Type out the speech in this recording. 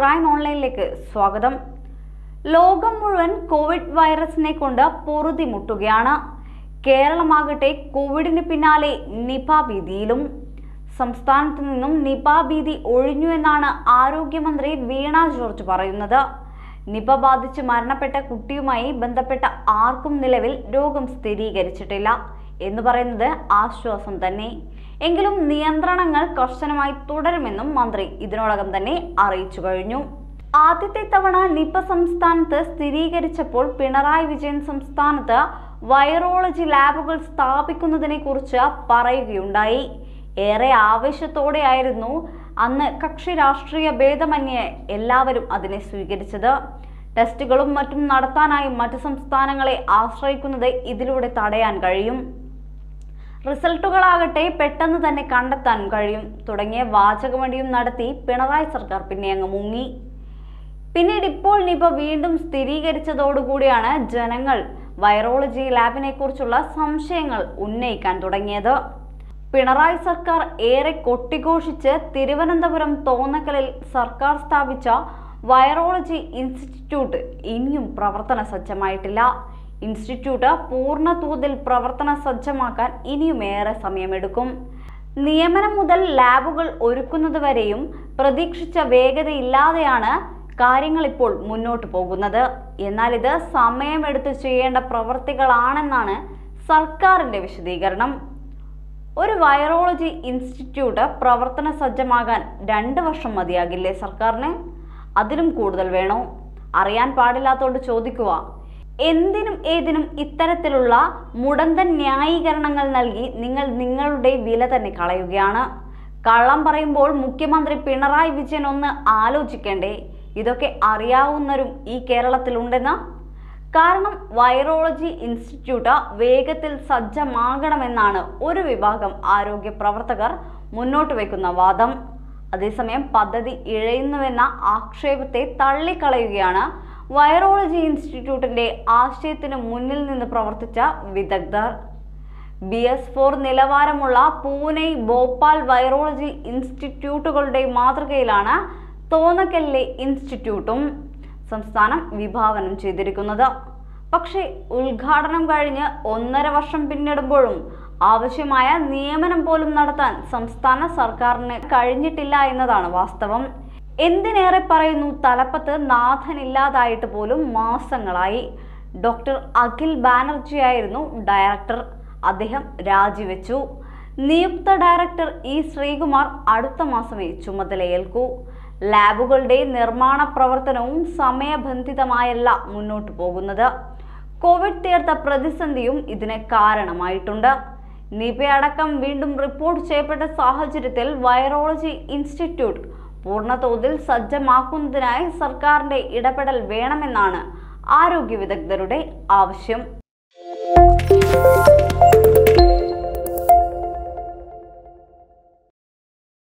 prime ഓൺലൈനിലേക്ക് സ്വാഗതം ലോകം മുഴുവൻ കോവിഡ് വൈറസിനെ കൊണ്ട് പൊറുതിമുട്ടുകയാണ് കേരളമാകട്ടെ കോവിഡിന് പിന്നാലെ നിപ ഭീതിയിലും സംസ്ഥാനത്ത് നിന്നും നിപ ഭീതി ഒഴിഞ്ഞു എന്നാണ് ആരോഗ്യമന്ത്രി വീണ ജോർജ് പറയുന്നത് നിപ ബാധിച്ച് മരണപ്പെട്ട കുട്ടിയുമായി ബന്ധപ്പെട്ട ആർക്കും നിലവിൽ രോഗം സ്ഥിരീകരിച്ചിട്ടില്ല എന്ന് പറയുന്നത് ആശ്വാസം തന്നെ എങ്കിലും നിയന്ത്രണങ്ങൾ കർശനമായി തുടരുമെന്നും മന്ത്രി ഇതിനോടകം തന്നെ അറിയിച്ചു കഴിഞ്ഞു ആദ്യത്തെ തവണ നിപ സംസ്ഥാനത്ത് സ്ഥിരീകരിച്ചപ്പോൾ പിണറായി വിജയൻ സംസ്ഥാനത്ത് വൈറോളജി ലാബുകൾ സ്ഥാപിക്കുന്നതിനെ കുറിച്ച് പറയുകയുണ്ടായി ഏറെ ആവേശത്തോടെയായിരുന്നു അന്ന് കക്ഷി രാഷ്ട്രീയ ഭേദമന്യേ എല്ലാവരും അതിനെ സ്വീകരിച്ചത് ടെസ്റ്റുകളും മറ്റും നടത്താനായി മറ്റു സംസ്ഥാനങ്ങളെ ആശ്രയിക്കുന്നത് ഇതിലൂടെ തടയാൻ കഴിയും റിസൾട്ടുകളാകട്ടെ പെട്ടെന്ന് തന്നെ കണ്ടെത്താൻ കഴിയും തുടങ്ങിയ വാചകമടിയും നടത്തി പിണറായി സർക്കാർ പിന്നെ അങ്ങ് മുങ്ങി പിന്നീട് ഇപ്പോൾ നിപ വീണ്ടും സ്ഥിരീകരിച്ചതോടുകൂടിയാണ് ജനങ്ങൾ വൈറോളജി ലാബിനെ കുറിച്ചുള്ള സംശയങ്ങൾ ഉന്നയിക്കാൻ തുടങ്ങിയത് പിണറായി സർക്കാർ ഏറെ കൊട്ടിഘോഷിച്ച് തിരുവനന്തപുരം തോന്നക്കലിൽ സർക്കാർ സ്ഥാപിച്ച വൈറോളജി ഇൻസ്റ്റിറ്റ്യൂട്ട് ഇനിയും പ്രവർത്തന സജ്ജമായിട്ടില്ല ഇൻസ്റ്റിറ്റ്യൂട്ട് പൂർണ്ണ തോതിൽ പ്രവർത്തന സജ്ജമാക്കാൻ ഇനിയും ഏറെ സമയമെടുക്കും നിയമനം മുതൽ ലാബുകൾ ഒരുക്കുന്നതുവരെയും പ്രതീക്ഷിച്ച വേഗതയില്ലാതെയാണ് കാര്യങ്ങൾ ഇപ്പോൾ മുന്നോട്ട് പോകുന്നത് എന്നാൽ ഇത് സമയമെടുത്ത് ചെയ്യേണ്ട പ്രവർത്തികളാണെന്നാണ് സർക്കാരിന്റെ വിശദീകരണം ഒരു വൈറോളജി ഇൻസ്റ്റിറ്റ്യൂട്ട് പ്രവർത്തന സജ്ജമാകാൻ രണ്ട് വർഷം മതിയാകില്ലേ സർക്കാരിന് അതിലും കൂടുതൽ വേണോ അറിയാൻ പാടില്ലാത്തോണ്ട് ചോദിക്കുക എന്തിനും ഏതിനും ഇത്തരത്തിലുള്ള മുടന്തൻ ന്യായീകരണങ്ങൾ നൽകി നിങ്ങൾ നിങ്ങളുടെ വില തന്നെ കളയുകയാണ് കള്ളം പറയുമ്പോൾ മുഖ്യമന്ത്രി പിണറായി വിജയൻ ഒന്ന് ആലോചിക്കേണ്ടേ ഇതൊക്കെ അറിയാവുന്നവരും ഈ കേരളത്തിലുണ്ടെന്ന് കാരണം വൈറോളജി ഇൻസ്റ്റിറ്റ്യൂട്ട് വേഗത്തിൽ സജ്ജമാകണമെന്നാണ് ഒരു വിഭാഗം ആരോഗ്യ പ്രവർത്തകർ മുന്നോട്ട് വയ്ക്കുന്ന വാദം അതേസമയം പദ്ധതി ഇഴയുന്നുവെന്ന ആക്ഷേപത്തെ തള്ളിക്കളയുകയാണ് വൈറോളജി ഇൻസ്റ്റിറ്റ്യൂട്ടിന്റെ ആശയത്തിന് മുന്നിൽ നിന്ന് പ്രവർത്തിച്ച വിദഗ്ധർ ബി എസ് ഫോർ നിലവാരമുള്ള പൂനെ ഭോപ്പാൽ വൈറോളജി ഇൻസ്റ്റിറ്റ്യൂട്ടുകളുടെ മാതൃകയിലാണ് തോന്നക്കലിലെ ഇൻസ്റ്റിറ്റ്യൂട്ടും സംസ്ഥാനം വിഭാവനം ചെയ്തിരിക്കുന്നത് പക്ഷേ ഉദ്ഘാടനം കഴിഞ്ഞ് ഒന്നര വർഷം പിന്നിടുമ്പോഴും ആവശ്യമായ നിയമനം പോലും നടത്താൻ സംസ്ഥാന സർക്കാരിന് കഴിഞ്ഞിട്ടില്ല എന്നതാണ് വാസ്തവം എന്തിനേറെ പറയുന്നു തലപ്പത്ത് നാഥനില്ലാതായിട്ട് പോലും മാസങ്ങളായി ഡോക്ടർ അഖിൽ ബാനർജിയായിരുന്നു ഡയറക്ടർ അദ്ദേഹം രാജിവെച്ചു നിയുക്ത ഡയറക്ടർ ഇ ശ്രീകുമാർ അടുത്ത മാസമേ ചുമതലയേൽക്കൂ ലാബുകളുടെ നിർമ്മാണ പ്രവർത്തനവും സമയബന്ധിതമായല്ല മുന്നോട്ടു പോകുന്നത് കോവിഡ് തീർത്ത പ്രതിസന്ധിയും ഇതിന് കാരണമായിട്ടുണ്ട് നിപയടക്കം വീണ്ടും റിപ്പോർട്ട് ചെയ്യപ്പെട്ട സാഹചര്യത്തിൽ വൈറോളജി ഇൻസ്റ്റിറ്റ്യൂട്ട് പൂർണ്ണതോതിൽ സജ്ജമാക്കുന്നതിനായി സർക്കാരിന്റെ ഇടപെടൽ വേണമെന്നാണ് ആരോഗ്യ വിദഗ്ധരുടെ ആവശ്യം